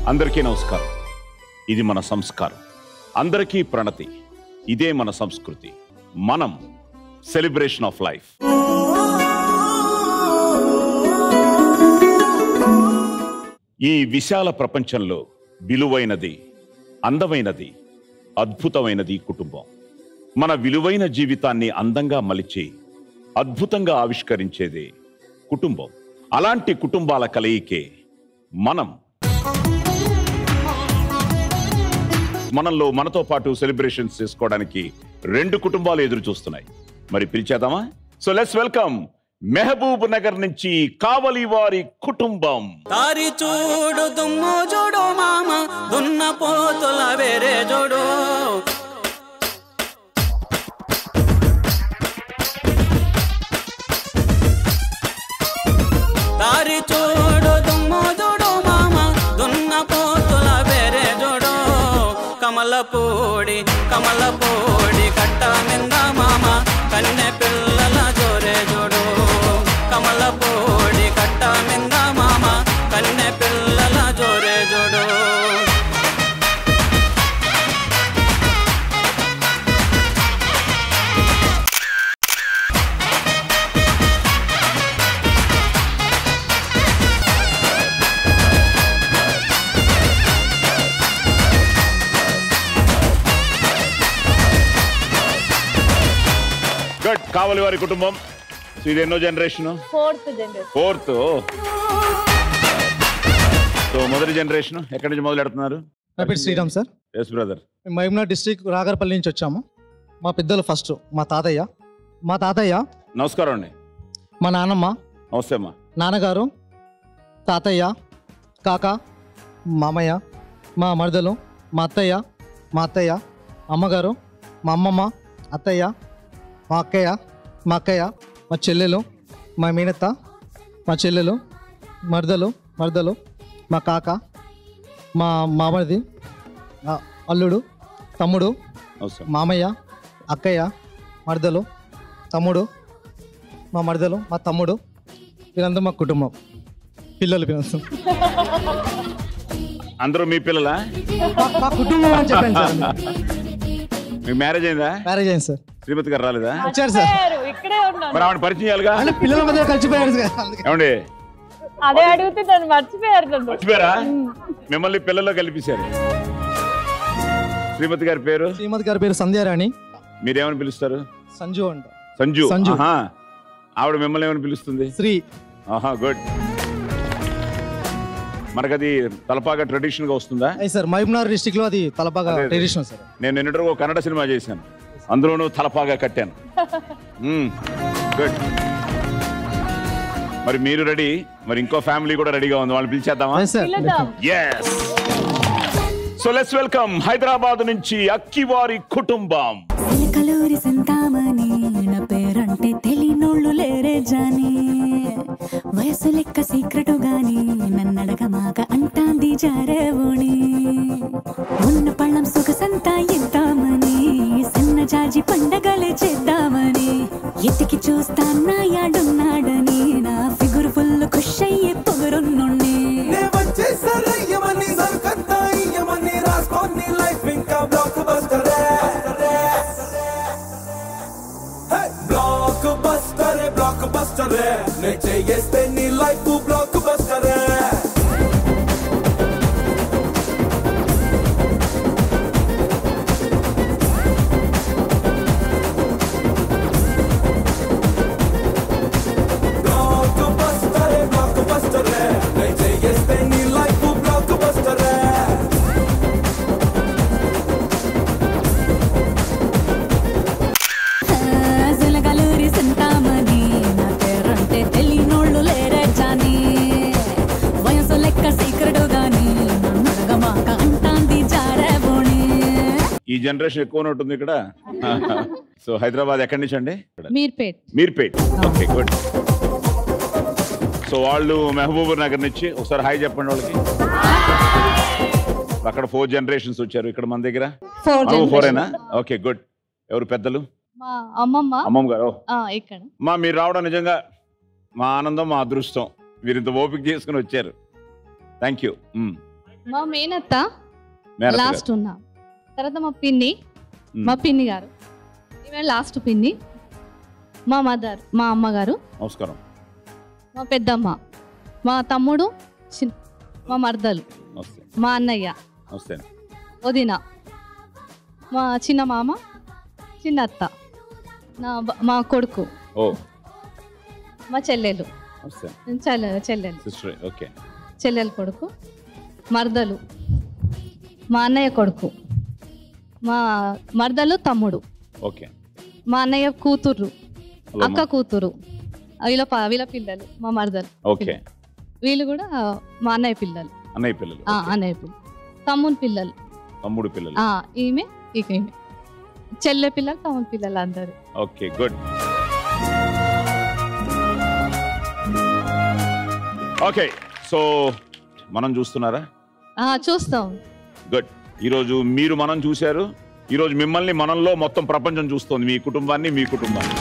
అందరికీ నమస్కారం ఇది మన సంస్కారం అందరికీ ప్రణతి ఇదే మన సంస్కృతి మనం సెలబ్రేషన్ ఆఫ్ లైఫ్ ఈ విశాల ప్రపంచంలో విలువైనది అందమైనది అద్భుతమైనది కుటుంబం మన విలువైన జీవితాన్ని అందంగా మలిచి అద్భుతంగా ఆవిష్కరించేదే కుటుంబం అలాంటి కుటుంబాల కలయికే మనం మనలో మనతో పాటు సెలబ్రేషన్స్ చేసుకోవడానికి రెండు కుటుంబాలు ఎదురు చూస్తున్నాయి మరి పిలిచేద్దామా so let's welcome Mahabub Nagar నుంచి కావలి వారి కుటుంబం దారి చూడు దుమ్ము చూడు మామ దున్న పోతుల వేరే చూడు దారి చూడు దుమ్ము చూడు మామ దున్న పోతుల వేరే చూడు కమలపూడి కమలపూడి కట్ట మింద మామ కన్నె పిల్లల జోరే చూడు కమలపూడి కట్ట మింద మామ కన్నె పిల్లల జోరే చూడు గుడ్ కావలి వారి కుటుంబం సో ఇది ఎన్నో generation fourth generation fourth so మొదటి జనరేషన్ ఎక్కడి నుంచి మొదలు పెడుతున్నారు నా పేరు శ్రీరామ్ సార్ ఎస్ బ్రదర్ మేము మహబూబ్నగర్ డిస్టిక్ రాగర్పల్లి నుంచి వచ్చాము మా పెద్దలు ఫస్ట్ మా తాతయ్య మా తాతయ్య నమస్కారం అండి మా నాన్నమ్మ నమస్తే అమ్మా నాన్నగారు తాతయ్య కాక మామయ్య మా మరదలు మా అత్తయ్య మా అత్తయ్య అమ్మగారు మా అమ్మమ్మ అత్తయ్య మా అక్కయ్య మా అక్కయ్య మా చెల్లెలు మా మీనత్త మా చెల్లెలు మరదలు మరదలు మా కాక మా మామది ఆ, అల్లుడు తమ్ముడు నమస్తే మామయ్య అక్కయ్య మరదలు తమ్ముడు మా మరదలు మా తమ్ముడు వీళ్ళందరూ మా కుటుంబం పిల్లలు వీళ్ళందరూ. అందరూ మీ పిల్లలా మా- మా కుటుంబం అని చెప్పాను సార్ మీకు మ్యారేజ్ అయిందా మ్యారేజ్ అయింది సార్ శ్రీమతి గారు రాలేదా వచ్చారు సార్ పేరు ఇక్కడే ఉన్నాను మరి ఆవిడ పరిచయం చేయాలిగా అంటే పిల్లల మధ్య కలిసిపోయారు సార్ అందుకే ఏమండి అదే అడిగితే నన్ను మర్చిపోయారు నన్ను మర్చిపోయారా మిమ్మల్ని పిల్లల్లో కల్పించారు శ్రీమతి గారి పేరు శ్రీమతి గారి పేరు సంధ్యారాణి మీరేమని పిలుస్తారు సంజు అంట సంజు సంజు. ఆహా. ఆవిడ మిమ్మల్ని ఏమని పిలుస్తుంది శ్రీ ఆహా గుడ్ మనకది తలపాగా ట్రెడిషన్ గా వస్తుందా అయ్యి సార్ మహబూబ్నగర్ డిస్టిక్ లో అది తలపాగా అదే, అదే. ట్రెడిషనల్ సార్ నేను నిన్నటి ఒక కన్నడ సినిమా చేశాను అందులోనూ తలపాగా కట్టాను గుడ్ మరి మీరు రెడీ మరి ఇంకో ఫ్యామిలీ కూడా రెడీగా ఉంది వాళ్ళని పిలిచేద్దామా అదే సార్ పిలుద్దాం yes so let's welcome Hyderabad నుంచి అక్కివారి కుటుంబం కలూరి సంతామని నా పేరంటే తెలియనోళ్ళు లేరే జాని వయసు లెక్క సీక్రెటు గాని నన్నడగమాక అంటాంది జారేవోణి ఉన్న పళ్ళం సుఖసంతా ఇద్దామని సన్న జాజి పండగలే చేద్దామని ఎతికి చూస్తాన్నా యాడున్నాడని నా ఫిగురు ఫుల్ ఖుష్ అయ్యే పొగరున్నుండి నే వచ్చేసరయ్యమని సరుకంతా ఇయ్యమని రాసుకోని లైఫ్ ఇంకా బ్లాక్ బస్టరే బ్లాక్ బస్టరే బ్లాక్ బస్టరే నే చేయేస్తే నీ లైఫ్ బ్లాక్ బస్టరే బ్లాక్ బస్టరే బ్లాక్ బస్టరే నే చేయేస్తే నీ లైఫ్ బ్లాక్ బస్టరే కలూరి సంతామని నా పేరంటే తెలియనోళ్ళు లేరే జాని వయసు లెక్క సీక్రెటు గాని నన్నడగమాక అంటాంది జారేవోణి ఈ జనరేషన్ ఎక్కువ ఉంటుంది ఇక్కడ సో హైదరాబాద్ ఎక్కడి నుంచి అండి Meerpet Meerpet okay good so వాళ్ళు మహబూబ్ నగర్ నుంచి ఒకసారి హాయ్ చెప్పండి వాళ్ళకి అక్కడ ఫోర్ జనరేషన్స్ వచ్చారు ఇక్కడ మన దగ్గర ఫోర్ ఫోరేనా ఓకే గుడ్ ఎవరు పెద్దలు మా అమ్మమ్మ అమ్మమ్మ గారు ఆ, ఇక్కడ మా మీరు రావడం నిజంగా మా ఆనందం మా అదృష్టం మీరు ఇంత ఓపిక చేసుకుని వచ్చారు థ్యాంక్ యూ మా మేనత్త మేనత్త గారు. లాస్ట్ ఉన్నా తర్వాత మా పిన్ని మ్. మా పిన్ని గారు ఈమె లాస్ట్ పిన్ని మా మదర్ మా అమ్మగారు నమస్కారం మా పెద్దమ్మ మా తమ్ముడు చిన్ మా మర్దలు నమస్తే మా అన్నయ్య నమస్తే వదిన మా చిన్న మామ చిన్న అత్త నా బ- మా కొడుకు ఓ మా చెల్లెలు నమస్తే చెల్లె చెల్లెలు సిస్టర్ ఓకే చెల్లెలు కొడుకు మర్దలు మా అన్నయ్య కొడుకు మా మర్దలు తమ్ముడు ఓకే మా అన్నయ్య కూతురు హలో అక్క కూతురు వీళ్ళ ప- వీళ్ళ పిల్లలు మా మరదలు ఓకే వీళ్ళు కూడా మా అన్నయ్య పిల్లలు అన్నయ్య పిల్లలు ఆ, ఓకే. అన్నయ్య పిల్లలు తమ్ముని పిల్లలు తమ్ముడు పిల్లలు ఆ, ఈమె ఇక ఈమె చెల్లె పిల్లలు తమ్ముని పిల్లలు అందరు ఓకే గుడ్ ఓకే సో మనం చూస్తున్నారా ఆ, చూస్తాం గుడ్ ఈరోజు మీరు మనం చూశారు ఈరోజు మిమ్మల్ని మనల్లో మొత్తం ప్రపంచం చూస్తోంది మీ కుటుంబాన్ని మీ కుటుంబాన్ని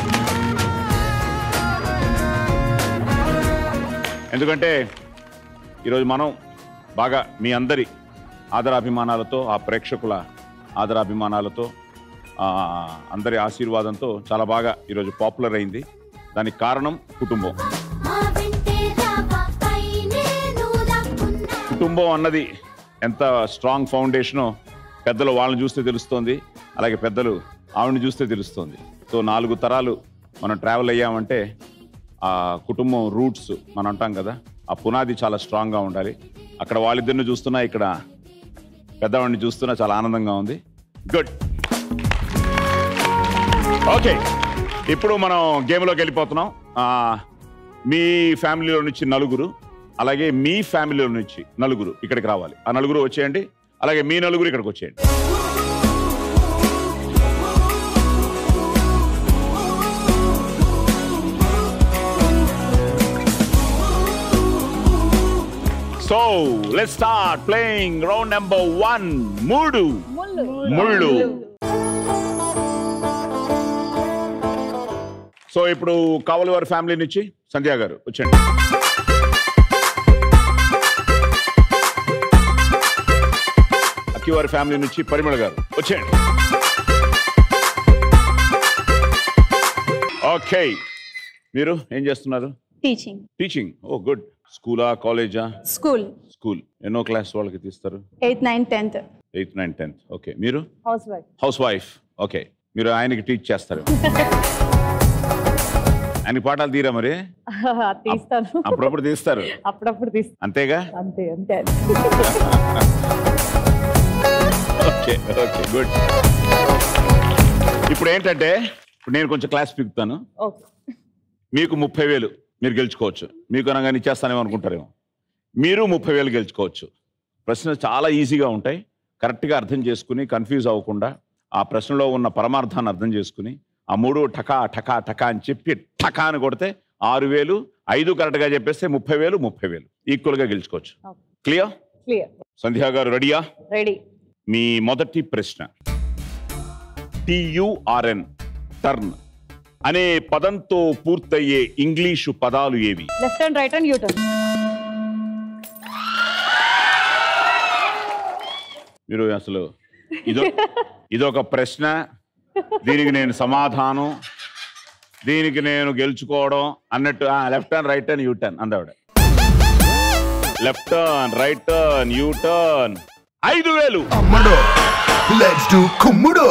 ఎందుకంటే ఈరోజు మనం బాగా మీ అందరి ఆదరాభిమానాలతో ఆ ప్రేక్షకుల ఆదరాభిమానాలతో ఆ, అందరి ఆశీర్వాదంతో చాలా బాగా ఈరోజు పాపులర్ అయింది దానికి కారణం కుటుంబం కుటుంబం అన్నది ఎంత స్ట్రాంగ్ ఫౌండేషనో పెద్దలు వాళ్ళని చూస్తే తెలుస్తోంది అలాగే పెద్దలు ఆవిడని చూస్తే తెలుస్తోంది సో నాలుగు తరాలు మనం ట్రావెల్ అయ్యామంటే ఆ కుటుంబం రూట్స్ మనం అంటాం కదా ఆ పునాది చాలా స్ట్రాంగ్గా ఉండాలి అక్కడ వాళ్ళిద్దరిని చూస్తున్నా ఇక్కడ పెద్దవాడిని చూస్తున్నా చాలా ఆనందంగా ఉంది గుడ్ ఓకే ఇప్పుడు మనం గేమ్లోకి వెళ్ళిపోతున్నాం ఆ, మీ ఫ్యామిలీలో నుంచి నలుగురు అలాగే మీ ఫ్యామిలీలో నుంచి నలుగురు ఇక్కడికి రావాలి ఆ నలుగురు వచ్చేయండి అలాగే మీ నలుగురు ఇక్కడికి వచ్చేయండి so let start playing round number one మూడు ముళ్ళు సో ఇప్పుడు కావలి వారి ఫ్యామిలీ నుంచి సంధ్య గారు వచ్చండి అక్కి వారి ఫ్యామిలీ నుంచి పరిమళ గారు వచ్చేయండి ఓకే మీరు ఏం చేస్తున్నారు టీచింగ్ టీచింగ్ ఓ గుడ్ స్కూలా కాలేజా స్కూల్ స్కూల్ ఎన్నో క్లాస్ వాళ్ళకి తీస్తారు eighth nine tenth eighth nine tenth okay మీరు house wife house wife okay మీరు ఆయనకి టీచ్ చేస్తారు ఆయనకి పాఠాలు తీరా మరి తీస్తాను అప్పుడప్పుడు తీస్తారు అప్పుడప్పుడు తీస్తాను అంతేగా అంతే అంతే ఓకే ఓకే గుడ్ ఇప్పుడు ఏంటంటే ఇప్పుడు నేను కొంచెం క్లాస్ పిగుతాను ఓకే మీకు ముప్పై వేలు మీరు గెలుచుకోవచ్చు మీకు అనగానే ఇచ్చేస్తానేమో అనుకుంటారేమో మీరు ముప్పై వేలు గెలుచుకోవచ్చు ప్రశ్నలు చాలా ఈజీగా ఉంటాయి కరెక్ట్గా అర్థం చేసుకుని కన్ఫ్యూజ్ అవ్వకుండా ఆ ప్రశ్నలో ఉన్న పరమార్థాన్ని అర్థం చేసుకుని ఆ మూడు టకా టకా టకా అని చెప్పి టకా అని కొడితే ఆరు వేలు ఐదు కరెక్ట్గా చెప్పేస్తే ముప్పై వేలు ముప్పై వేలు ఈక్వల్గా గెలుచుకోవచ్చు Okay. క్లియర్ క్లియర్ సంధ్యా గారు రెడీయా రెడీ మీ మొదటి ప్రశ్న టియుఆర్ఎన్ టర్న్ అనే పదంతో పూర్తయ్యే ఇంగ్లీషు పదాలు ఏవి left and right and U turn మీరు అసలు ఇదో ఇదొక ప్రశ్న దీనికి నేను సమాధానం దీనికి నేను గెలుచుకోవడం అన్నట్టు left turn right turn U turn అందావిడ left turn right turn U turn ఐదు వేలు అమ్మడు లెట్స్ డు కుమ్ముడు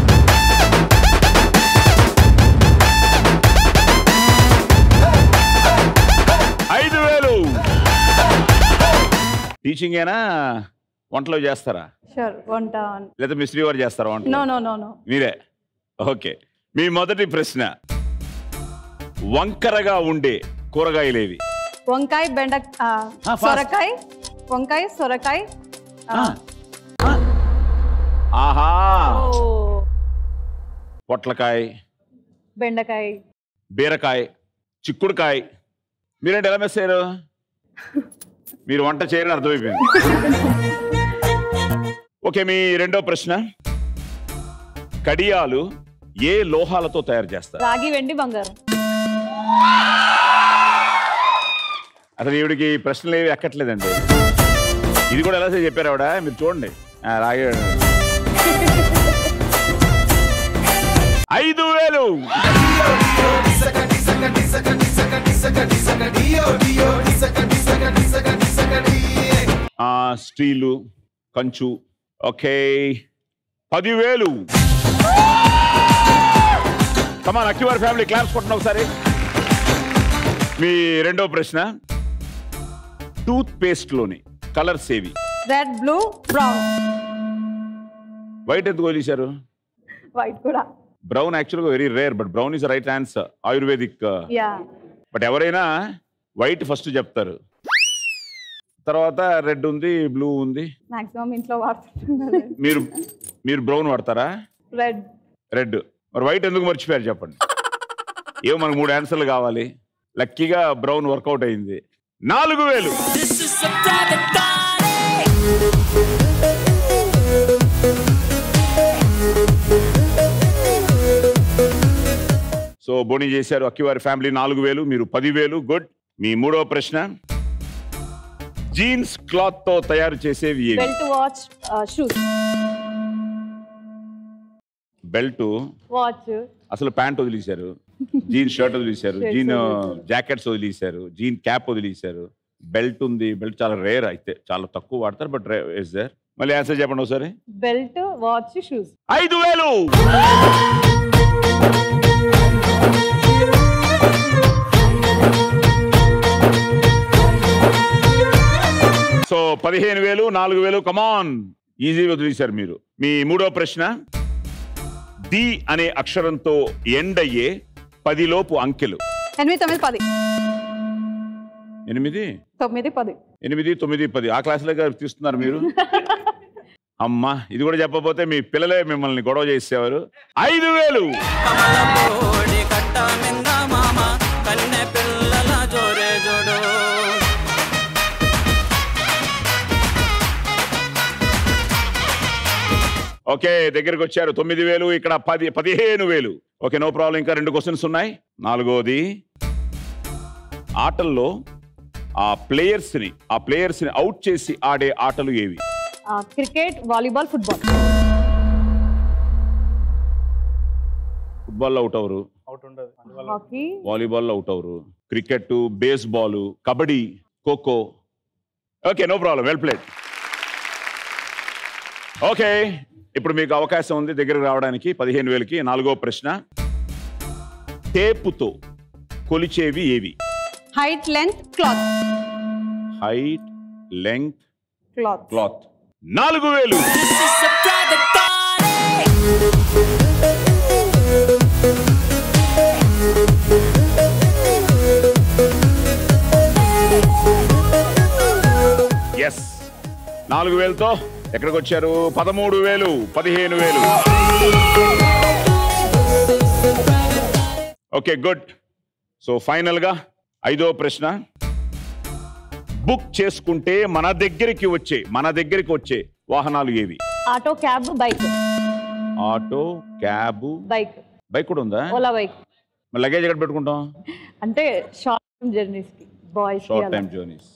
ఐదు వేలు టీచింగ్ ఏనా వంటలో చేస్తారా షూర్ వంట లేదా మీ శ్రీవారు చేస్తారా వంట నో నో నో నో మీరే ఓకే మీ మొదటి ప్రశ్న వంకరగా ఉండే కూరగాయలేవి వంకాయ బెండ ఆ, fast. సొరకాయ వంకాయ సొరకాయ ఆ, ఆహా ఓ, పొట్లకాయ బెండకాయ బీరకాయ చిక్కుడుకాయ మీరేంటి ఎలా మెస్ అయ్యారు మీరు వంట చేయరని అర్థమైపోయింది ఓకే మీ రెండో ప్రశ్న కడియాలు ఏ లోహాలతో తయారు చేస్తారు రాగి వెండి బంగారం అసలు ఈవిడికి ప్రశ్నలు ఏవి ఎక్కట్లేదండి ఇది కూడా ఎలా చెప్పారు ఆవిడ మీరు చూడండి ఆ, రాగాడు ఐదు వేలు ఆ, స్టీలు కంచు ఓకే పదివేలు కమాన్ అక్కివారి ఫ్యామిలీ క్లాప్స్ కొట్టండి ఒకసారి మీ రెండో ప్రశ్న టూత్ పేస్ట్ లోని కలర్స్ ఏవి రెడ్ బ్లూ బ్రౌన్ వైట్ ఎందుకు వదిలేశారు వైట్ కూడా బ్రౌన్ యాక్చువల్గా very rare but brown is right answer ayurvedic yeah but ఎవరైనా వైట్ ఫస్ట్ చెప్తారు తర్వాత రెడ్ ఉంది బ్లూ ఉంది మాక్సిమం ఇంట్లో వాడుతుంటున్నారు మీరు మీరు బ్రౌన్ వాడతారా రెడ్ రెడ్ మరి వైట్ ఎందుకు మర్చిపోయారు చెప్పండి ఏమో మనకు మూడు ఆన్సర్లు కావాలి లక్కీగా బ్రౌన్ వర్కౌట్ అయింది నాలుగు వేలు This is a private party. So బోని చేశారు అక్కివారి ఫ్యామిలీ నాలుగు వేలు మీరు పదివేలు గుడ్ మీ మూడవ ప్రశ్న జీన్స్ క్లాత్ తో తయారు చేసేవి ఏవి belt watch shoes belt watch అసలు ప్యాంట్ వదిలేశారు జీన్ షర్ట్ వదిలేశారు Shirts జీన్ వదిలేశారు. జాకెట్స్ వదిలేశారు జీన్ క్యాప్ వదిలేశారు బెల్ట్ ఉంది బెల్ట్ చాలా రేర్ అయితే చాలా తక్కువ వాడతారు బట్ ఇస్ దేర్ మళ్ళీ ఆన్సర్ చెప్పండి ఒకసారి బెల్ట్ వాచ్ షూస్ ఐదు వేలు సో పదిహేను వేలు నాలుగు వేలు కమాన్ ఈజీగా వదిలేశారు మీరు మీ మూడో ప్రశ్న డి అనే అక్షరంతో ఎండ్ అయ్యే పదిలోపు అంకెలు ఎనిమిది తొమ్మిది పది ఎనిమిది తొమ్మిది పది ఎనిమిది తొమ్మిది పది ఆ క్లాసులుగా తీస్తున్నారు మీరు అమ్మా ఇది కూడా చెప్పకపోతే మీ పిల్లలే మిమ్మల్ని గొడవ చేసేవారు ఐదు వేలు కమలపోడి కట్ట మింద మామ కన్నె పిల్లల జోరే జోడు ఓకే దగ్గరికి వచ్చారు తొమ్మిది వేలు ఇక్కడ పది పదిహేను వేలు ఓకే నో ప్రాబ్లం ఇంకా రెండు క్వశ్చన్స్ ఉన్నాయి నాలుగోది ఆటల్లో ఆ ప్లేయర్స్ ని ఆ ప్లేయర్స్ ని అవుట్ చేసి ఆడే ఆటలు ఏవి cricket volleyball football football out అవరు హాకీ వాలీబాల్ అవుట్ అవరు cricket baseball kabaddi kho kho okay no problem well played okay ఇప్పుడు మీకు అవకాశం ఉంది దగ్గరకు రావడానికి పదిహేను వేలకి నాలుగో ప్రశ్న టేపుతో కొలిచేవి ఏవి height length cloth height length cloth cloth నాలుగు వేలు This is a private party. Yes నాలుగు వేలతో ఎక్కడికి వచ్చారు పదమూడు వేలు పదిహేను వేలు ఓకే గుడ్ సో ఫైనల్ గా ఐదో ప్రశ్న బుక్ చేసుకుంటే మన దగ్గరికి వచ్చే మన దగ్గరికి వచ్చే వాహనాలు ఏవి auto cab bike auto cab bike bike కూడా ఉందా ఓలా బైక్ మరి లగేజ్ ఎక్కడ పెట్టుకుంటాం అంటే షార్ట్ టర్మ్ జర్నీస్ కి బాయ్స్ షార్ట్ టైం జర్నీస్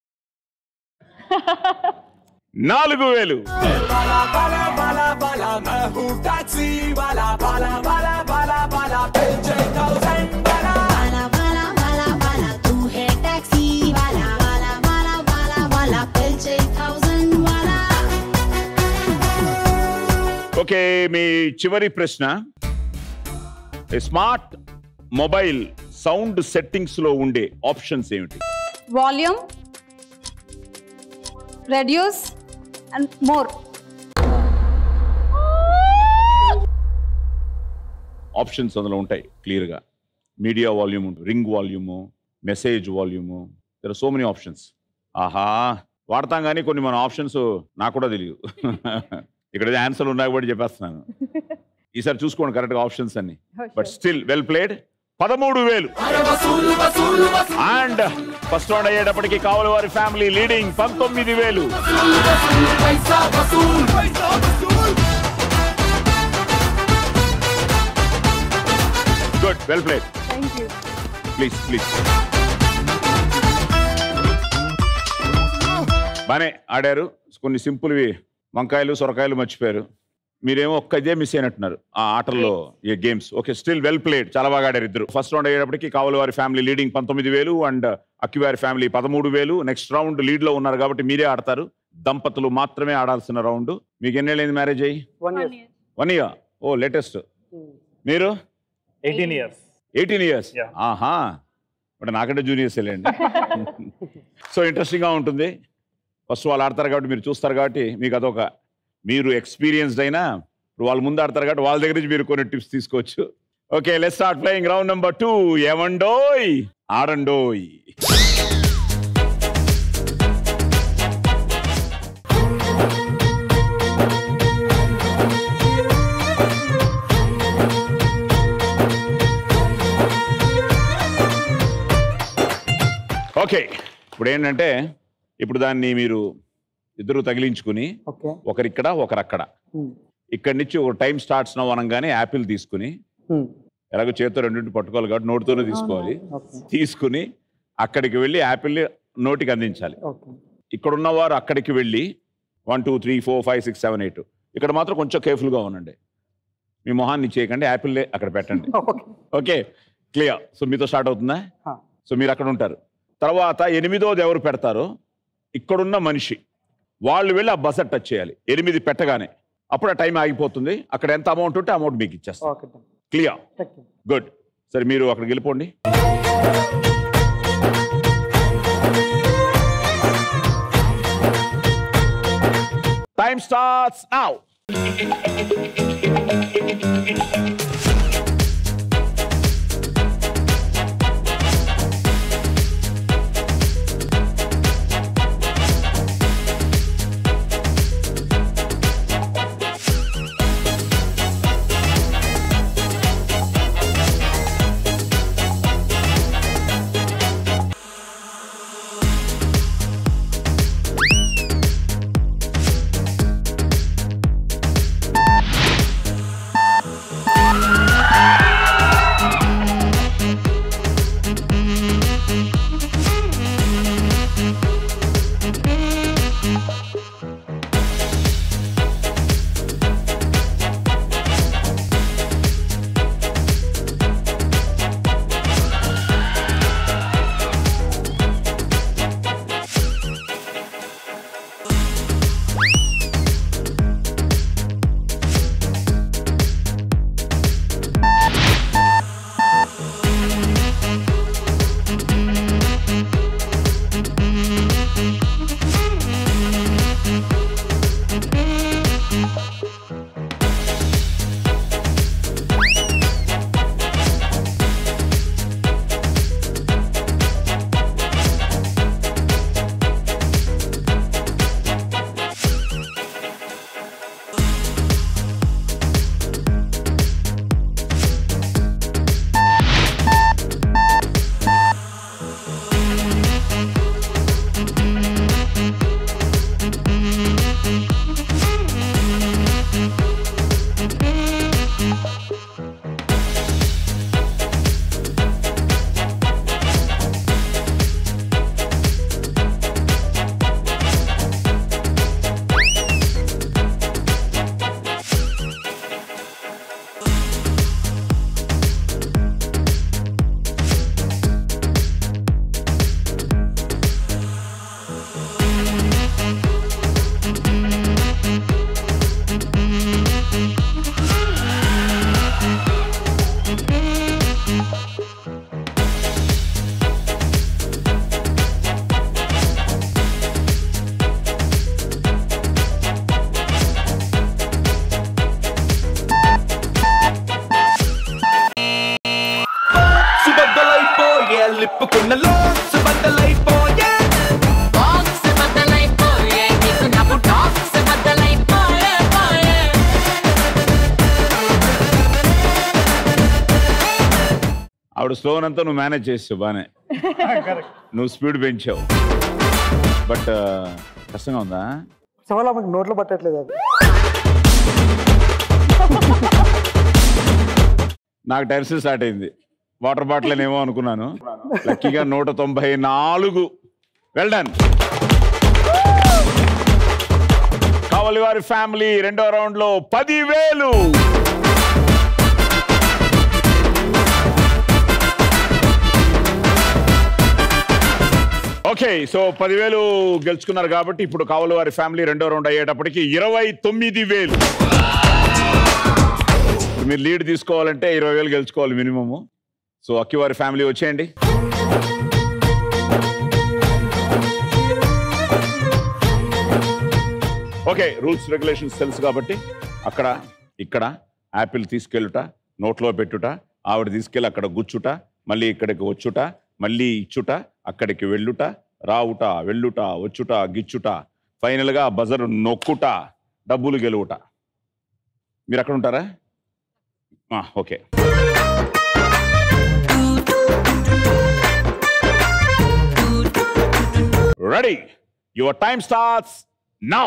నాలుగు వేలు बाला बाला बाला बाला मैं हूँ टैक्सी वाला बाला बाला बाला बाला पेचे थाउजेंड वाला Bala bala bala bala, तू है टैक्सी वाला bala bala bala bala, पेचे थाउजेंड वाला ఓకే మీ చివరి ప్రశ్న స్మార్ట్ మొబైల్ సౌండ్ సెట్టింగ్స్ లో ఉండే ఆప్షన్స్ ఏమిటి volume reduce and more options అందులో ఉంటాయి క్లియర్ గా media volume ring volume message volume there so many options ఆహా వాడతాం కానీ కొన్ని మన ఆప్షన్స్ నాకు కూడా తెలియదు ఇక్కడ ఆన్సర్లు ఉన్నాయి కూడా చెప్పేస్తున్నాను ఈసారి చూసుకోండి కరెక్ట్గా ఆప్షన్స్ అన్ని బట్ స్టిల్ వెల్ ప్లేడ్ పదమూడు వేలు అండ్ ఫస్ట్ రౌండ్ అయ్యేటప్పటికి కావాలి వారి ఫ్యామిలీ లీడింగ్ పంతొమ్మిది వేలు good well played thank you please please బాగానే ఆడారు కొన్ని సింపుల్వి వంకాయలు సొరకాయలు మర్చిపోయారు మీరేమో ఒక్క ఇదే మిస్ అయినట్టున్నారు ఆ ఆటల్లో ఈ games okay still well played చాలా బాగా ఆడారు ఇద్దరు ఫస్ట్ రౌండ్ అయ్యేటప్పటికి కావలి వారి ఫ్యామిలీ లీడింగ్ పంతొమ్మిది వేలు అండ్ అక్కివారి ఫ్యామిలీ పదమూడు వేలు నెక్స్ట్ రౌండ్ లీడ్ లో ఉన్నారు కాబట్టి మీరే ఆడతారు దంపతులు మాత్రమే ఆడాల్సిన రౌండ్ మీకు ఎన్నేళ్ళైంది మ్యారేజ్ అయ్యి వన్ ఇయర్ వన్ ఇయర్ ఓ లేటెస్ట్ మీరు eighteen years eighteen years Yeah. ఆహా అంటే నాకంటే జూనియర్స్ వెళ్ళండి సో ఇంట్రెస్టింగ్గా ఉంటుంది ఫస్ట్ వాళ్ళు ఆడతారు కాబట్టి మీరు చూస్తారు కాబట్టి మీకు అదొక మీరు ఎక్స్పీరియన్స్డ్ అయినా ఇప్పుడు వాళ్ళు ముందు ఆడతారు కాబట్టి వాళ్ళ దగ్గర నుంచి మీరు కొన్ని టిప్స్ తీసుకోవచ్చు okay let start playing round number two ఏమండోయ్ ఆడండోయ్ ఓకే ఇప్పుడు ఏంటంటే ఇప్పుడు దాన్ని మీరు ఇద్దరు తగిలించుకుని ఓకే ఒకరిక్కడ ఒకరక్కడ ఇక్కడి నుంచి ఒక టైం స్టార్ట్స్ అనగానే యాపిల్ తీసుకుని ఎలాగో చేతితో రెండింటి పట్టుకోవాలి కాబట్టి నోటితోనే తీసుకోవాలి ఓకే తీసుకుని అక్కడికి వెళ్ళి యాపిల్ నోటికి అందించాలి ఓకే ఇక్కడ ఉన్నవారు అక్కడికి వెళ్ళి one two three four five six seven eight ఇక్కడ మాత్రం కొంచెం కేర్ఫుల్గా ఉండండి మీ మొహాన్ని చేయకండి యాపిల్ అక్కడ పెట్టండి ఓకే ఓకే క్లియర్ సో మీతో స్టార్ట్ అవుతుందా హా. సో మీరు అక్కడ ఉంటారు తర్వాత ఎనిమిదోది ఎవరు పెడతారో ఇక్కడున్న మనిషి వాళ్ళు వెళ్ళి ఆ బజర్ టచ్ చేయాలి ఎనిమిది పెట్టగానే అప్పుడు ఆ టైం ఆగిపోతుంది అక్కడ ఎంత అమౌంట్ ఉంటే అమౌంట్ మీకు ఇచ్చేస్తాం okay clear thank you good సరే మీరు అక్కడికి వెళ్ళిపోండి టైం స్టార్ట్స్ నౌ సుబద్దలైపోయే లిప్పుకున్న లో సుబద్దలైపోయే ఆవిడ స్లోన్ అంతా నువ్వు మేనేజ్ చేసావు బానే నువ్వు స్పీడ్ పెంచావు బట్ కష్టంగా ఉందా చాలా మనకి నోట్లో పట్టట్లేదు అది నాకు టెన్షన్ స్టార్ట్ అయింది వాటర్ బాటిల్ ఏమో అనుకున్నాను లక్కీగా నూట తొంభై నాలుగు వెల్ డన్ కావలి వారి ఫ్యామిలీ రెండో రౌండ్ లో పదివేలు ఓకే సో పదివేలు గెలుచుకున్నారు కాబట్టి ఇప్పుడు కావలి వారి ఫ్యామిలీ రెండో రౌండ్ అయ్యేటప్పటికి ఇరవై తొమ్మిది వేలు ఇప్పుడు మీరు లీడ్ తీసుకోవాలంటే ఇరవై వేలు గెలుచుకోవాలి మినిమము సో అక్కి వారి ఫ్యామిలీ వచ్చేయండి ఓకే రూల్స్ రెగ్యులేషన్స్ తెలుసు కాబట్టి అక్కడ ఇక్కడ యాపిల్ తీసుకెళ్ళుట నోట్లో పెట్టుట ఆవిడ తీసుకెళ్ళి అక్కడ గుచ్చుట మళ్ళీ ఇక్కడికి వచ్చుట మళ్ళీ ఇచ్చుట అక్కడికి వెళ్ళుట రావుట వెళ్ళుట వచ్చుట గిచ్చుట ఫైనల్గా బజర్ నొక్కుట డబ్బులు గెలువుట మీరు అక్కడ ఉంటారా ఆ, okay ready your time starts now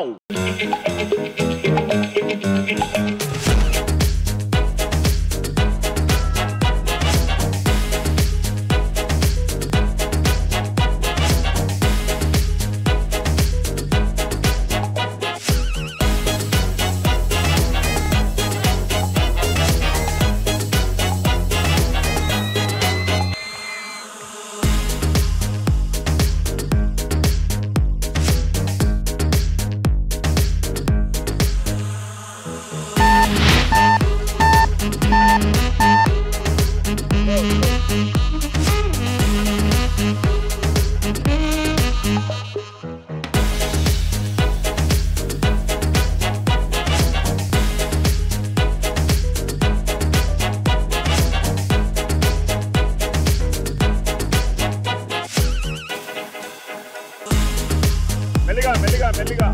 మెల్లిగా మెల్లిగా మెల్లిగా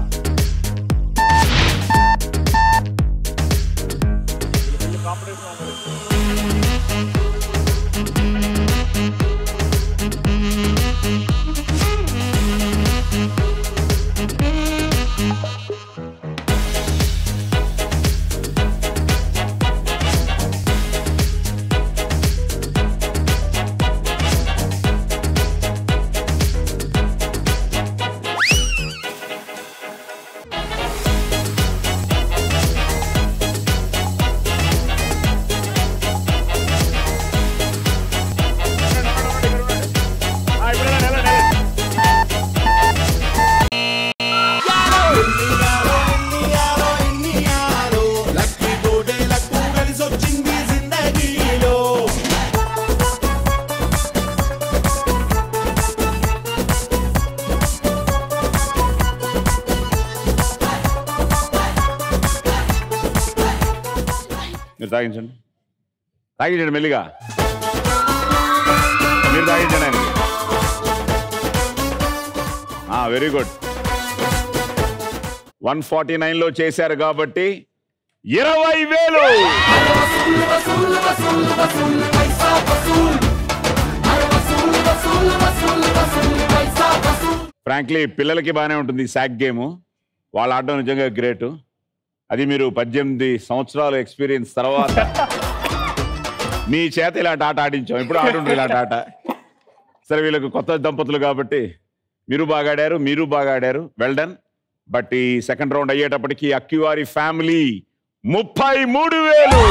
మీరు తాగించండి తాగించండి మెల్లిగా మీరు తాగించండి ఆయనకి వెరీ గుడ్ వన్ ఫార్టీ నైన్లో చేశారు కాబట్టి ఇరవై వేలు ఫ్రాంక్లీ పిల్లలకి బాగానే ఉంటుంది ఈ సాక్ గేమ్ వాళ్ళు ఆడడం నిజంగా గ్రేట్ అది మీరు పద్దెనిమిది సంవత్సరాల ఎక్స్పీరియన్స్ తర్వాత మీ చేత ఇలాంటి ఆట ఆడించాం ఇప్పుడు ఆడుంటారు ఇలాంటి ఆట సరే వీళ్ళకు కొత్త దంపతులు కాబట్టి మీరు బాగా ఆడారు మీరు బాగా ఆడారు వెల్ డన్ బట్ ఈ సెకండ్ రౌండ్ అయ్యేటప్పటికి అక్కివారి ఫ్యామిలీ ముప్పై మూడు వేలు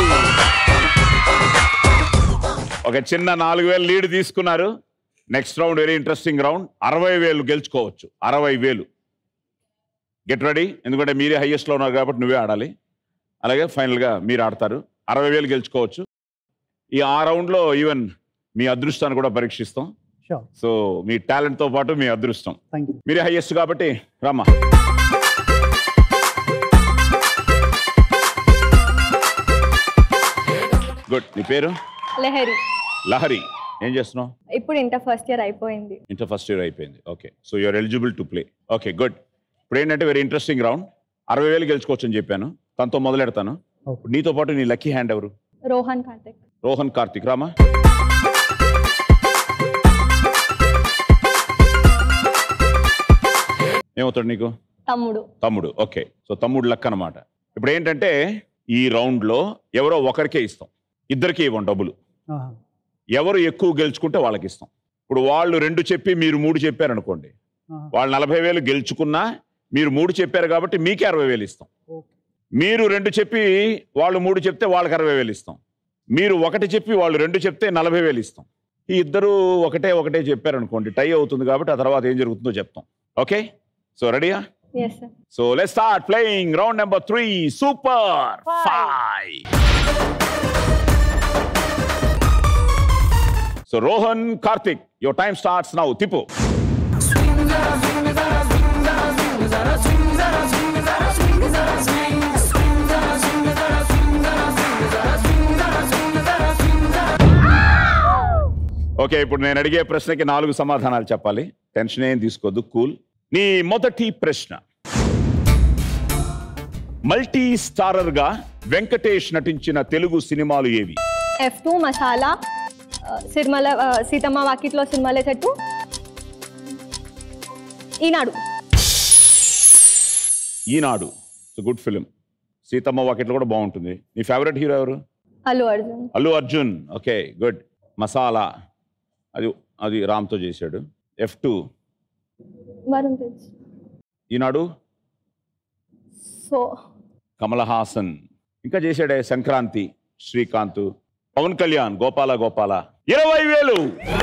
ఒక చిన్న నాలుగు వేలు లీడ్ తీసుకున్నారు next round very interesting round అరవై వేలు గెలుచుకోవచ్చు అరవై వేలు గెట్ రెడీ ఎందుకంటే మీరే హైయెస్ట్లో ఉన్నారు కాబట్టి నువ్వే ఆడాలి అలాగే ఫైనల్గా మీరు ఆడతారు అరవై వేలు గెలుచుకోవచ్చు ఈ ఆ రౌండ్లో ఈవెన్ మీ అదృష్టాన్ని కూడా పరీక్షిస్తాం షూర్ సో మీ టాలెంట్తో పాటు మీ అదృష్టం థ్యాంక్ యూ మీరే హైయెస్ట్ కాబట్టి రామ్మా గుడ్ నీ పేరు లహరి లహరి ఏం చేస్తున్నావు ఇప్పుడు ఇంటర్ ఫస్ట్ ఇయర్ అయిపోయింది ఇంటర్ ఫస్ట్ ఇయర్ అయిపోయింది okay so you're eligible to play okay good ఇప్పుడు ఏంటంటే వెరీ ఇంట్రెస్టింగ్ రౌండ్ అరవై వేలు గెలుచుకోవచ్చు అని చెప్పాను తనతో మొదలెడతాను Okay. నీతో పాటు నీ లక్కీ హ్యాండ్ ఎవరు రోహన్ కార్తిక్ రోహన్ కార్తిక్ రామా ఏమవుతాడు నీకు తమ్ముడు తమ్ముడు ఓకే సో తమ్ముడు లక్ అనమాట ఇప్పుడు ఏంటంటే ఈ రౌండ్లో ఎవరో ఒకరికే ఇస్తాం ఇద్దరికి ఇవ్వం డబ్బులు ఆహా. ఎవరు ఎక్కువ గెలుచుకుంటే వాళ్ళకి ఇస్తాం ఇప్పుడు వాళ్ళు రెండు చెప్పి మీరు మూడు చెప్పారనుకోండి ఆహా. వాళ్ళు నలభై వేలు గెలుచుకున్నా మీరు మూడు చెప్పారు కాబట్టి మీకే అరవై వేలు ఇస్తాం మీరు రెండు చెప్పి వాళ్ళు మూడు చెప్తే వాళ్ళకి అరవై వేలు ఇస్తాం మీరు ఒకటి చెప్పి వాళ్ళు రెండు చెప్తే నలభై వేలు ఇస్తాం ఈ ఇద్దరు ఒకటే ఒకటే చెప్పారనుకోండి టై అవుతుంది కాబట్టి ఆ తర్వాత ఏం జరుగుతుందో చెప్తాం ఓకే సో రెడీయా yes sir so let start playing round number three super five so Rohan Karthik your time starts now తిప్పు ఓకే ఇప్పుడు నేను అడిగే ప్రశ్నకి నాలుగు సమాధానాలు చెప్పాలి టెన్షన్ ఏం తీసుకోవద్దు కూల్ నీ మొదటి ప్రశ్న మల్టీ స్టారర్ గా వెంకటేష్ నటించిన తెలుగు సినిమాలు ఏవి ఎఫ్ టూ మసాలా ఆ, సిరిమల ఆ, సీతమ్మ వాకిట్లో సిరిమల చెట్టు ఈనాడు ఈనాడు గుడ్ ఫిలిం సీతమ్మ వాకిట్లో కూడా బాగుంటుంది నీ ఫేవరెట్ హీరో ఎవరు అల్లు అర్జున్ అల్లు అర్జున్ ఓకే గుడ్ మసాలా అది అది రామ్తో చేశాడు F two Varun Tej Eenadu so Kamal Haasan ఇంకా చేశాడే సంక్రాంతి శ్రీకాంత్ పవన్ కళ్యాణ్ గోపాల గోపాల ఇరవై వేలు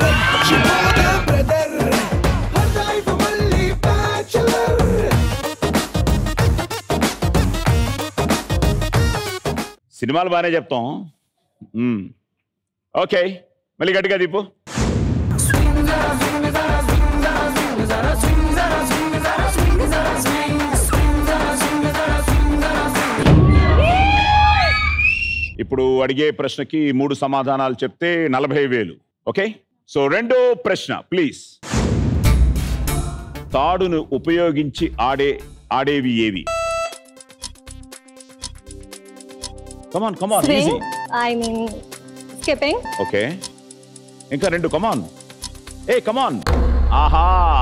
సినిమాలు బాగానే చెప్తాం మ్మ్. ఓకే మళ్ళీ గట్టిగా దీపు ఇప్పుడు అడిగే ప్రశ్నకి మూడు సమాధానాలు చెప్తే నలభై వేలు ఓకే సో రెండో ప్రశ్న ప్లీజ్ తాడును ఉపయోగించి ఆడే ఆడేవి ఏవి come on come on easy swing I mean skipping okay ఇంకా రెండు కమాన్ ఏ కమాన్ ఆహా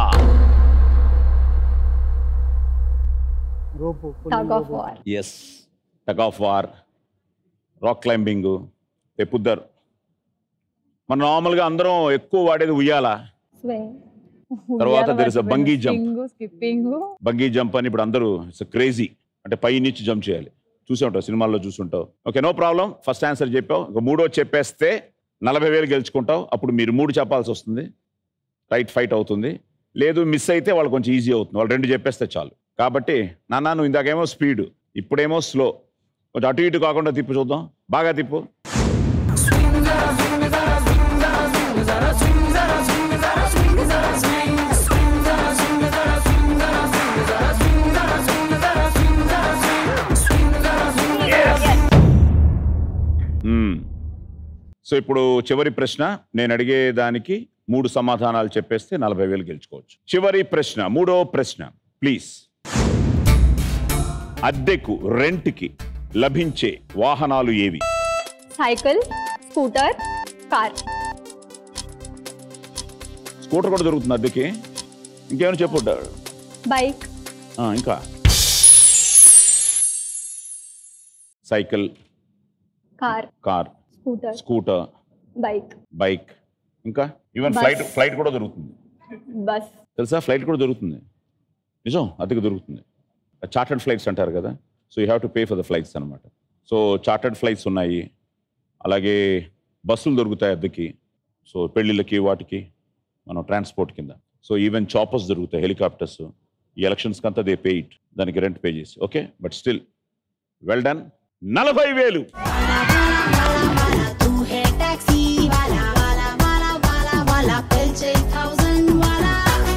rope tug of war yes tug of war rock climbing ఎప్పుద్దర్ మన నార్మల్గా అందరం ఎక్కువ వాడేది ఉయ్యాల స్వింగ్ తర్వాత there is a bungee jump. Skipping bungee jump అని ఇప్పుడు అందరూ ఇట్స్ క్రేజీ అంటే పై నుంచి జంప్ చేయాలి చూసే ఉంటావు సినిమాల్లో చూసుంటావు okay no problem first answer చెప్పావు ఇక మూడో చెప్పేస్తే నలభై వేలు గెలుచుకుంటావు అప్పుడు మీరు మూడు చెప్పాల్సి వస్తుంది రైట్ ఫైట్ అవుతుంది లేదు మిస్ అయితే వాళ్ళు కొంచెం ఈజీ అవుతుంది వాళ్ళు రెండు చెప్పేస్తే చాలు కాబట్టి నాన్న నువ్వు ఇందాకేమో స్పీడ్ ఇప్పుడేమో స్లో కొంచెం అటు ఇటు కాకుండా తిప్పు చూద్దాం బాగా తిప్పు మ్మ్. సో ఇప్పుడు చివరి ప్రశ్న నేను అడిగే దానికి మూడు సమాధానాలు చెప్పేస్తే నలభై వేలు గెలుచుకోవచ్చు చివరి ప్రశ్న మూడో ప్రశ్న ప్లీజ్ అద్దెకు రెంట్కి లభించే వాహనాలు ఏవి సైకిల్ స్కూటర్ కార్ స్కూటర్ కూడా దొరుకుతుంది అద్దెకి ఇంకేమైనా చెప్పు బైక్ ఆ, ఇంకా cycle car car scooter scooter bike bike ఇంకా ఈవెన్ Bus. ఫ్లైట్ ఫ్లైట్ కూడా దొరుకుతుంది బస్ తెలుసా ఫ్లైట్ కూడా దొరుకుతుంది నిజం అద్దెకు దొరుకుతుంది చార్టర్డ్ ఫ్లైట్స్ అంటారు కదా so you have to pay for the flights అనమాట సో చార్టర్డ్ ఫ్లైట్స్ ఉన్నాయి అలాగే బస్సులు దొరుకుతాయి అద్దెకి సో పెళ్ళిళ్ళకి వాటికి మనం ట్రాన్స్పోర్ట్ కింద సో ఈవెన్ చాపర్స్ దొరుకుతాయి హెలికాప్టర్స్ ఈ ఎలక్షన్స్కి అంతా దే పే ఇట్ దానికి రెంట్ పే చేసి okay but still well done నలభై వేలు तू है टैक्सी वाला वाला वाला वाला वाला पिलचे थाउजेंड वाला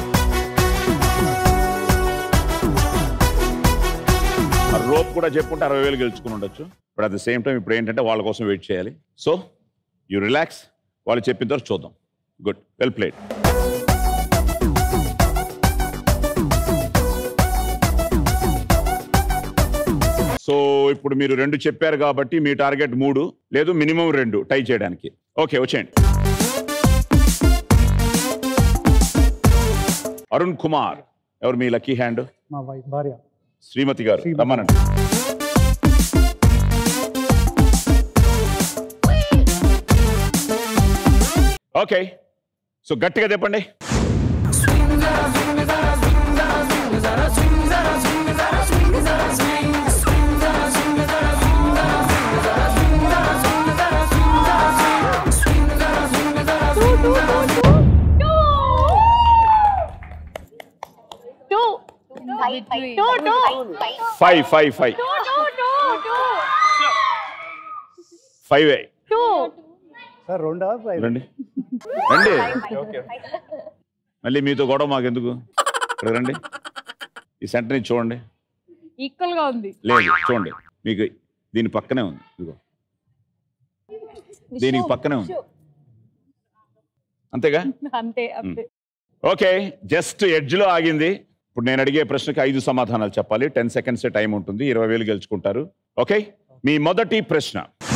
రోప్ కూడా చెప్పుంటే అరవై వేలు గెలుచుకుని ఉండొచ్చు but at the same time ఇప్పుడు ఏంటంటే వాళ్ళ కోసం వెయిట్ చేయాలి సో యూ రిలాక్స్ వాళ్ళు చెప్పిన తర్వాత చూద్దాం గుడ్ వెల్ ప్లేడ్ సో ఇప్పుడు మీరు రెండు చెప్పారు కాబట్టి మీ టార్గెట్ మూడు లేదు మినిమం రెండు టై చేయడానికి ఓకే వచ్చేయండి అరుణ్ కుమార్ ఎవరు మీ లక్కీ హ్యాండ్ మా వైఫ్ భార్య శ్రీమతి గారు శ్రీమతి. రమ్మనండి ఓకే సో గట్టిగా చెప్పండి Swing, zara, swing, zara, swing, zara, swing, zara, swing, zara, swing. Five five five five sir రెండా రండి రండి మళ్ళీ మీతో గొడవ మాకెందుకు ఇక్కడ రండి ఈ సెంటర్ని చూడండి ఈక్వల్ గా ఉంది లేదు చూడండి మీకు దీని పక్కనే ఉంది ఇదిగో దీనికి పక్కనే ఉంది అంతేగా అంతే అంతే ఓకే జస్ట్ ఎడ్జ్లో ఆగింది ఇప్పుడు నేను అడిగే ప్రశ్నకి ఐదు సమాధానాలు చెప్పాలి టెన్ సెకండ్స్ టైం ఉంటుంది ఇరవై వేలు గెలుచుకుంటారు ఓకే మీ మొదటి ప్రశ్న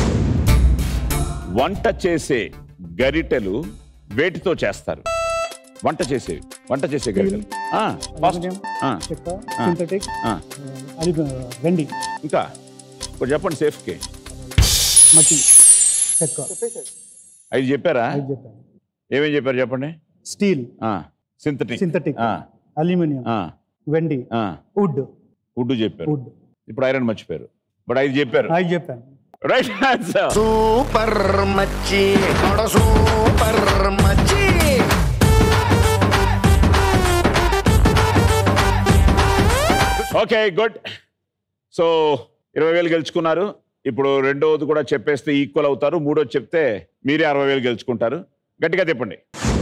వంట చేసే గరిటెలు వేటితో చేస్తారు వంట చేసేవి వంట చేసే గరిటెలు ఆ, fast. ఆ, చెక్క ఆ, సింథటిక్ ఆ. అది వెండి ఇంకా ఇప్పుడు చెప్పండి సేఫ్కి మట్టి చెక్క ఐదు చెప్పారా అది చెప్పాను ఏమేం చెప్పారు చెప్పండి స్టీల్ సింథటిక్ సింథటిక్ అల్యూమినియం వెండి వుడ్ వుడ్ చెప్పారు వుడ్ ఇప్పుడు ఐరన్ మర్చిపోయారు బట్ ఐదు చెప్పారు అది చెప్పాను రైట్ ఆన్సర్ సూపర్ మచ్చి సూపర్ మచ్చి ఓకే గుడ్ సో ఇరవై వేలు గెలుచుకున్నారు ఇప్పుడు రెండవది కూడా చెప్పేస్తే ఈక్వల్ అవుతారు మూడోది చెప్తే మీరే అరవై వేలు గెలుచుకుంటారు గట్టిగా చెప్పండి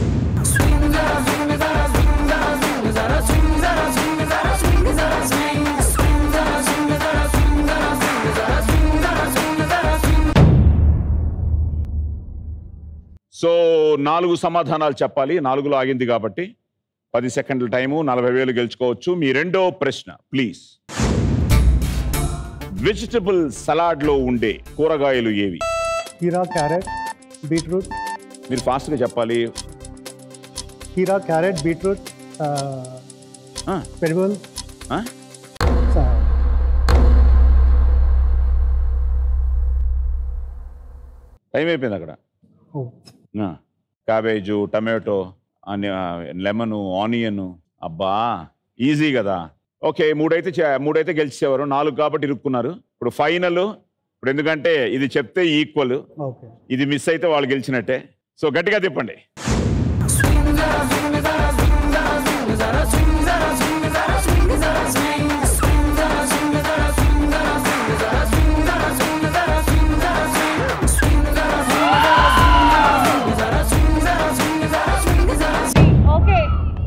సో నాలుగు సమాధానాలు చెప్పాలి నాలుగులో ఆగింది కాబట్టి పది సెకండ్ల టైము నలభై వేలు గెలుచుకోవచ్చు మీ రెండో ప్రశ్న ప్లీజ్ వెజిటబుల్ సలాడ్లో ఉండే కూరగాయలు ఏవి కీరా క్యారెట్ బీట్రూట్ మీరు ఫాస్ట్గా చెప్పాలి కీరా క్యారెట్ బీట్రూట్ పెరుగుల్ ఆ? టైం అయిపోయింది అక్కడ ఓ. క్యాబేజు టమాటో లెమన్ ఆనియన్ అబ్బా ఈజీ కదా ఓకే మూడైతే చే- మూడైతే గెలిచేవారు నాలుగు కాబట్టి ఇరుక్కున్నారు ఇప్పుడు ఫైనల్ ఇప్పుడు ఎందుకంటే ఇది చెప్తే ఈక్వల్ ఓకే ఇది మిస్ అయితే వాళ్ళు గెలిచినట్టే సో గట్టిగా తిప్పండి ఓకే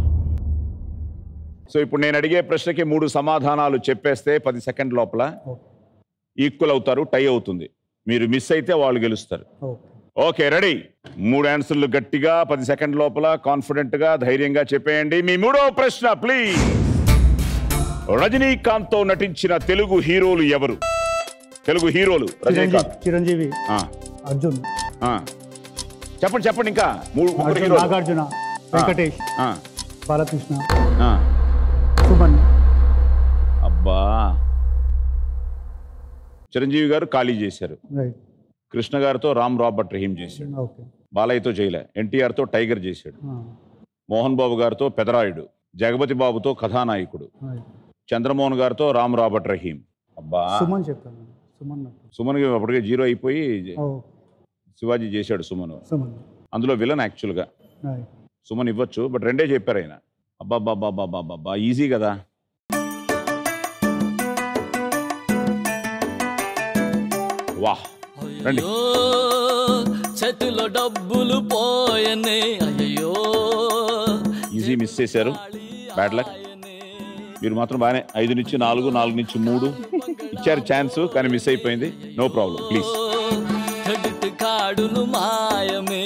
సో ఇప్పుడు నేను అడిగే ప్రశ్నకి మూడు సమాధానాలు చెప్పేస్తే పది సెకండ్ లోపల ఈక్వల్ అవుతారు టై అవుతుంది మీరు మిస్ అయితే వాళ్ళు గెలుస్తారు ఓకే రెడీ మూడు ఆన్సర్లు గట్టిగా పది సెకండ్ లోపల కాన్ఫిడెంట్ గా ధైర్యంగా చెప్పేయండి మీ మూడో ప్రశ్న ప్లీజ్ రజనీకాంత్ తో నటించిన తెలుగు హీరోలు ఎవరు తెలుగు హీరోలు చిరంజీవి రజనీకాంత్ చిరంజీవి ఆ, అర్జున్ ఆ. చెప్పండి చెప్పండి ఇంకా మూడు ముగ్గురు అర్జున్ హీరోలు నాగార్జున వెంకటేష్ ఆ, బాలకృష్ణ ఆ. సుమన్ అబ్బా చిరంజీవి గారు ఖాళీ చేశారు రైట్ కృష్ణ గారితో రామ్ రాబర్ట్ రహీం చేశాడు ఓకే బాలయ్యతో చేయలే ఎన్టీఆర్ తో టైగర్ చేశాడు మోహన్ బాబు గారితో పెదరాయుడు జగపతి బాబుతో కథానాయకుడు చంద్రమోహన్ గారితో రామ్ రాబర్ట్ రహీం అబ్బా సుమన్ చెప్పాను సుమన్ సుమన్ అప్పటికే జీరో అయిపోయి ఓ శివాజీ చేశాడు సుమన్ సుమన్ అందులో విలన్ యాక్చువల్గా రైట్ సుమన్ ఇవ్వచ్చు బట్ రెండే చెప్పారు ఆయన అబ్బాబ్బాబ్బాబ్బాబ్బా ఈజీ కదా వాహ్ రండి అయ్యో చేతిలో డబ్బులు పోయనే అయ్యో ఈజీ మిస్ చేశారు బ్యాడ్ లక్ మీరు మాత్రం బాగానే ఐదు నుంచి నాలుగు నాలుగు నుంచి మూడు ఇచ్చారు ఛాన్స్ కానీ మిస్ అయిపోయింది నో ప్రాబ్లం ప్లీజ్ క్రెడిట్ కార్డులు మాయమే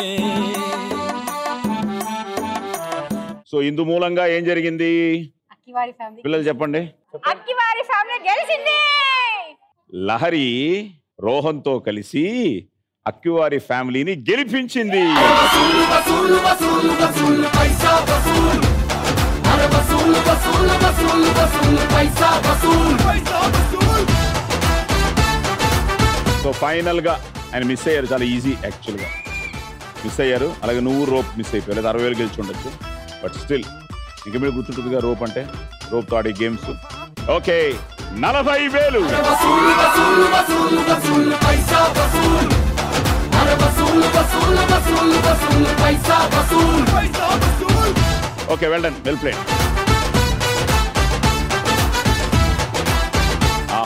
సో ఇందు మూలంగా ఏం జరిగింది అక్కివారి ఫ్యామిలీ పిల్లలు చెప్పండి అక్కివారి ఫ్యామిలీ గెలిచింది లహరి రోహన్తో కలిసి అక్కివారి ఫ్యామిలీని గెలిపించింది సో ఫైనల్ గా ఆయన మిస్ అయ్యారు చాలా ఈజీ యాక్చువల్ గా మిస్ అయ్యారు అలాగే నువ్వు రోప్ మిస్ అయిపోయావు లేదా అరవై వేలు గెలిచి ఉండొచ్చు బట్ స్టిల్ ఇంక మీరు గుర్తుంటుందిగా రోప్ అంటే రోప్ తో ఆడే గేమ్స్ ఓకే నలభై వేలు okay well done well played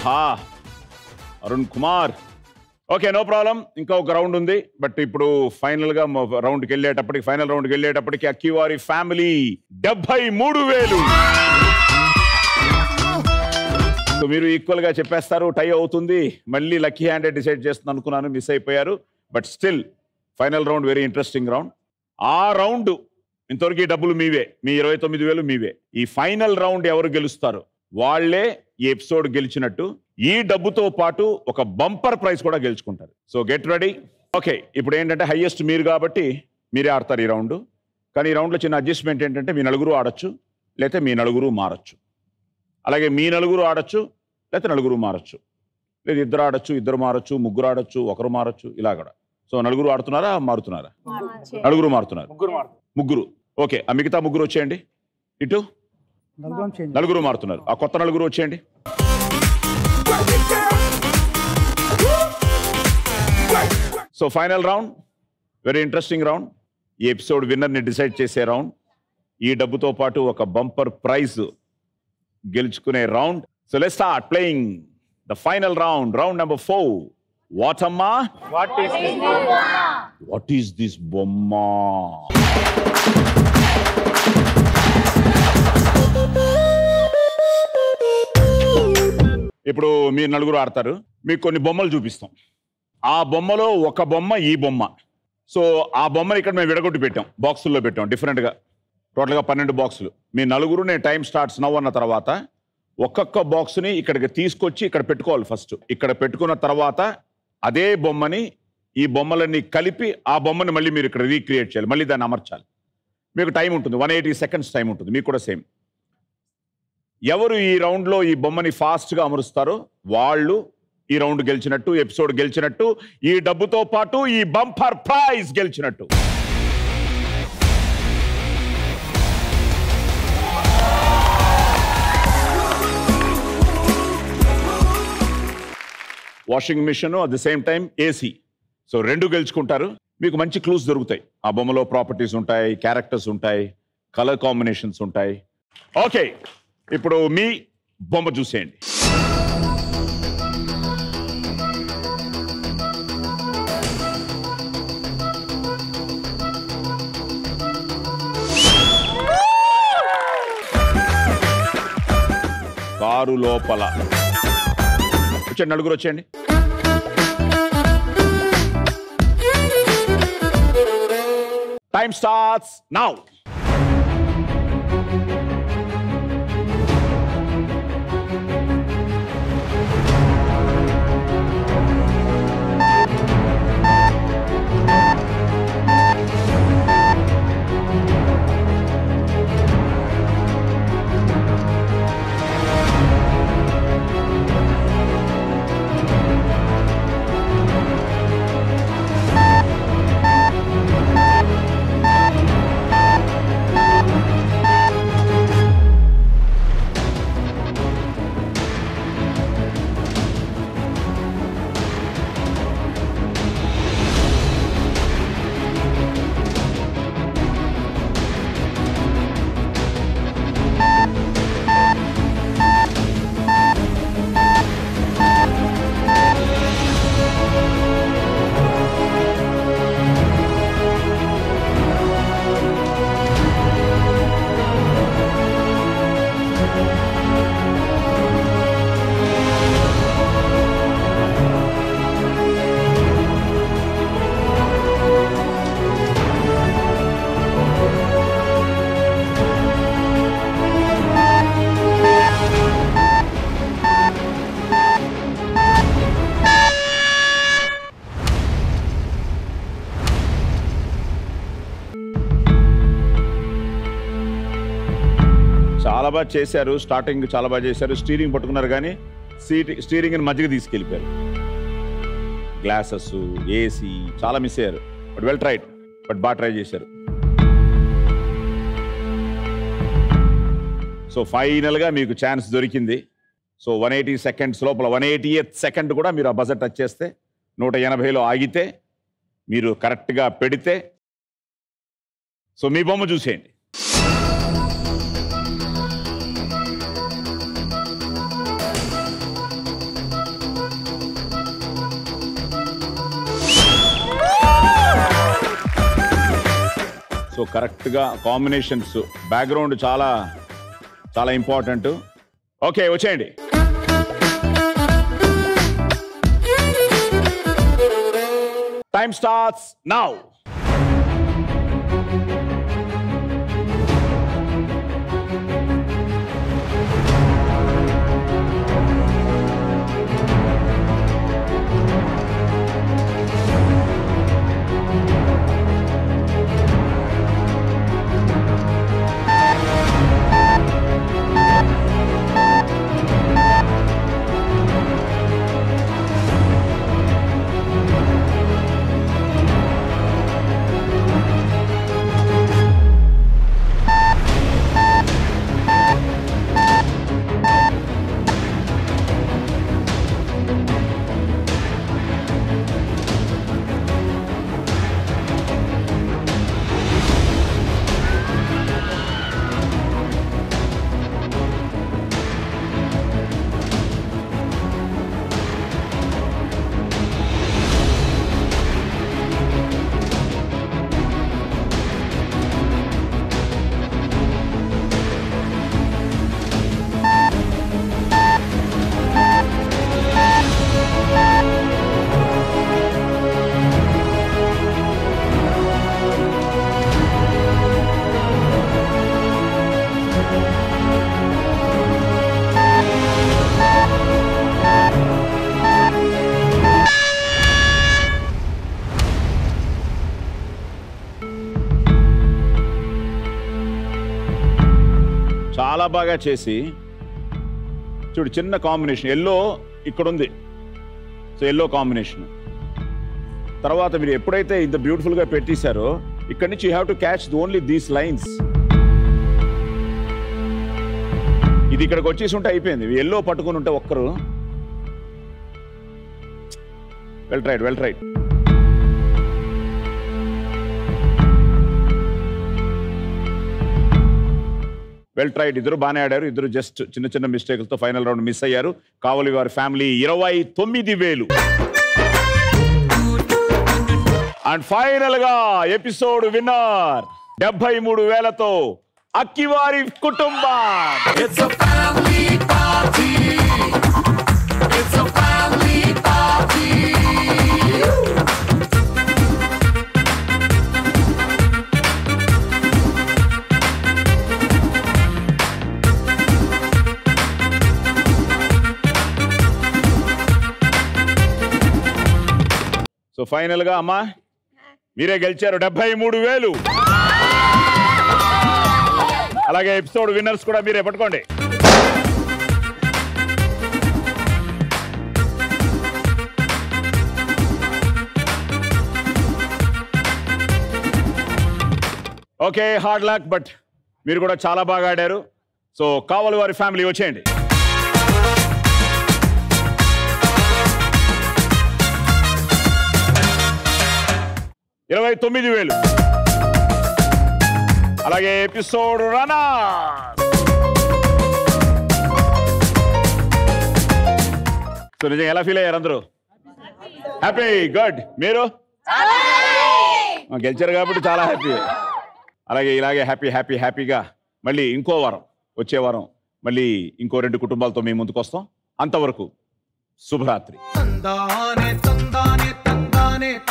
ఆహా Arun Kumar okay no problem ఇంకా ఒక రౌండ్ ఉంది బట్ ఇప్పుడు ఫైనల్ గా రౌండ్కి వెళ్ళేటప్పటికి ఫైనల్ రౌండ్కి వెళ్ళేటప్పటికి అక్కివారి ఫ్యామిలీ డెబ్బై మూడు వేలు సో మీరు ఈక్వల్ గా చెప్పేస్తారు టై అవుతుంది మళ్ళీ లక్కీ హ్యాండే డిసైడ్ చేస్తుంది అనుకున్నాను మిస్ అయిపోయారు but still final round very interesting round ఆ రౌండ్ ఇంతవరకు ఈ డబ్బులు మీవే మీ ఇరవై తొమ్మిది వేలు మీవే ఈ ఫైనల్ రౌండ్ ఎవరు గెలుస్తారు వాళ్ళే ఈ ఎపిసోడ్ గెలిచినట్టు ఈ డబ్బుతో పాటు ఒక బంపర్ ప్రైజ్ కూడా గెలుచుకుంటారు సో గెట్ రెడీ ఓకే ఇప్పుడు ఏంటంటే హైయెస్ట్ మీరు కాబట్టి మీరే ఆడతారు ఈ రౌండ్ కానీ ఈ రౌండ్లో చిన్న అడ్జస్ట్మెంట్ ఏంటంటే మీ నలుగురు ఆడొచ్చు లేకపోతే మీ నలుగురు మారచ్చు అలాగే మీ నలుగురు ఆడొచ్చు లేకపోతే నలుగురు మారచ్చు లేదు ఇద్దరు ఆడొచ్చు ఇద్దరు మారచ్చు ముగ్గురు ఆడొచ్చు ఒకరు మారచ్చు ఇలా కూడా సో నలుగురు ఆడుతున్నారా మారుతున్నారా నలుగురు మారుతున్నారు ముగ్గురు ఓకే ఆ మిగతా ముగ్గురు వచ్చేయండి ఇటు నలుగురం చేంజ్ నలుగురు మారుతున్నారు ఆ కొత్త నలుగురు వచ్చేయండి so final round very interesting round ఈ ఎపిసోడ్ విన్నర్ని డిసైడ్ చేసే రౌండ్ ఈ డబ్బుతో పాటు ఒక బంపర్ ప్రైజ్ గెలుచుకునే round so let start playing the final round round number four what అమ్మా what is what is this బొమ్మ ఇప్పుడు మీరు నలుగురు ఆడతారు మీకు కొన్ని బొమ్మలు చూపిస్తాం ఆ బొమ్మలో ఒక బొమ్మ ఈ బొమ్మ సో ఆ బొమ్మని ఇక్కడ మేము విడగొట్టి పెట్టాం బాక్సుల్లో పెట్టాం డిఫరెంట్గా టోటల్గా పన్నెండు బాక్సులు మీ నలుగురు నేను టైం స్టార్ట్స్ నవ్వు అన్న తర్వాత ఒక్కొక్క బాక్స్ని ఇక్కడికి తీసుకొచ్చి ఇక్కడ పెట్టుకోవాలి ఫస్ట్ ఇక్కడ పెట్టుకున్న తర్వాత అదే బొమ్మని ఈ బొమ్మలన్నీ కలిపి ఆ బొమ్మని మళ్ళీ మీరు ఇక్కడ రీక్రియేట్ చేయాలి మళ్ళీ దాన్ని అమర్చాలి మీకు టైం ఉంటుంది వన్ ఎయిటీ సెకండ్స్ టైం ఉంటుంది మీకు కూడా సేమ్ ఎవరు ఈ రౌండ్లో ఈ బొమ్మని ఫాస్ట్గా అమరుస్తారో వాళ్ళు ఈ రౌండ్ గెలిచినట్టు ఎపిసోడ్ గెలిచినట్టు ఈ డబ్బుతో పాటు ఈ బంపర్ ప్రైజ్ గెలిచినట్టు washing machine at the same time AC so రెండు గెలుచుకుంటారు మీకు మంచి క్లూస్ దొరుకుతాయి ఆ బొమ్మలో ప్రాపర్టీస్ ఉంటాయి క్యారెక్టర్స్ ఉంటాయి కలర్ కాంబినేషన్స్ ఉంటాయి ఓకే ఇప్పుడు మీ బొమ్మ చూసేయండి కారు లోపల వచ్చేయండి నలుగురు వచ్చేయండి టైం స్టార్ట్స్ నౌ చాలా బాగా చేశారు స్టార్టింగ్ చాలా బాగా చేశారు స్టీరింగ్ పట్టుకున్నారు కానీ సీట్ స్టీరింగ్ మధ్యకి తీసుకెళ్ళిపోయారు గ్లాసెస్ ఏసీ చాలా మిస్ అయ్యారు బట్ వెల్ ట్రైడ్ బట్ బాగా ట్రై చేశారు సో ఫైనల్గా మీకు ఛాన్స్ దొరికింది సో వన్ ఎయిటీ సెకండ్స్ లోపల వన్ ఎయిటీ సెకండ్ కూడా మీరు ఆ బజెట్ టచ్ చేస్తే నూట ఎనభైలో ఆగితే మీరు కరెక్ట్గా పెడితే సో మీ బొమ్మ చూసేయండి సో కరెక్ట్గా కాంబినేషన్స్ బ్యాక్గ్రౌండ్ చాలా చాలా ఇంపార్టెంట్ ఓకే వచ్చేయండి టైం స్టార్ట్స్ నౌ చాలా బాగా చేసి చూడు చిన్న కాంబినేషన్ ఎల్లో ఇక్కడ ఉంది సో ఎల్లో కాంబినేషన్ తర్వాత మీరు ఎప్పుడైతే ఇంత బ్యూటిఫుల్ గా పెట్టేశారో ఇక్కడ నుంచి you have to catch only these lines ఇది ఇక్కడికి వచ్చేసి ఉంటే అయిపోయింది ఎల్లో పట్టుకుని ఉంటే ఒక్కరు well tried well tried well tried ఇద్దరు బాగానే ఆడారు ఇద్దరు జస్ట్ చిన్న చిన్న మిస్టేక్లతో ఫైనల్ రౌండ్ మిస్ అయ్యారు కావలి వారి ఫ్యామిలీ ఇరవై తొమ్మిది వేలు అండ్ ఫైనల్ గా ఎపిసోడ్ విన్నర్ డెబ్బై మూడు వేలతో అక్కివారి కుటుంబం It's a family party. It's a family party. So final గా అమ్మా మీరే గెలిచారు డెబ్బై మూడు వేలు అలాగే ఎపిసోడ్ విన్నర్స్ కూడా మీరే పట్టుకోండి ఓకే హార్డ్ లక్ బట్ మీరు కూడా చాలా బాగా ఆడారు సో కావాలి వారి ఫ్యామిలీ వచ్చేయండి ఇరవై తొమ్మిది వేలు అలాగే ఎపిసోడ్ రనా సో నిజంగా ఎలా ఫీల్ అయ్యారు అందరూ హ్యాపీ గుడ్ మీరు ఆ, గెలిచారు కాబట్టి చాలా హ్యాపీ అలాగే ఇలాగే హ్యాపీ హ్యాపీ హ్యాపీగా మళ్ళీ ఇంకో వారం వచ్చే వారం మళ్ళీ ఇంకో రెండు కుటుంబాలతో మేము ముందుకు వస్తాం అంతవరకు శుభరాత్రి తందానే తందానే తందానే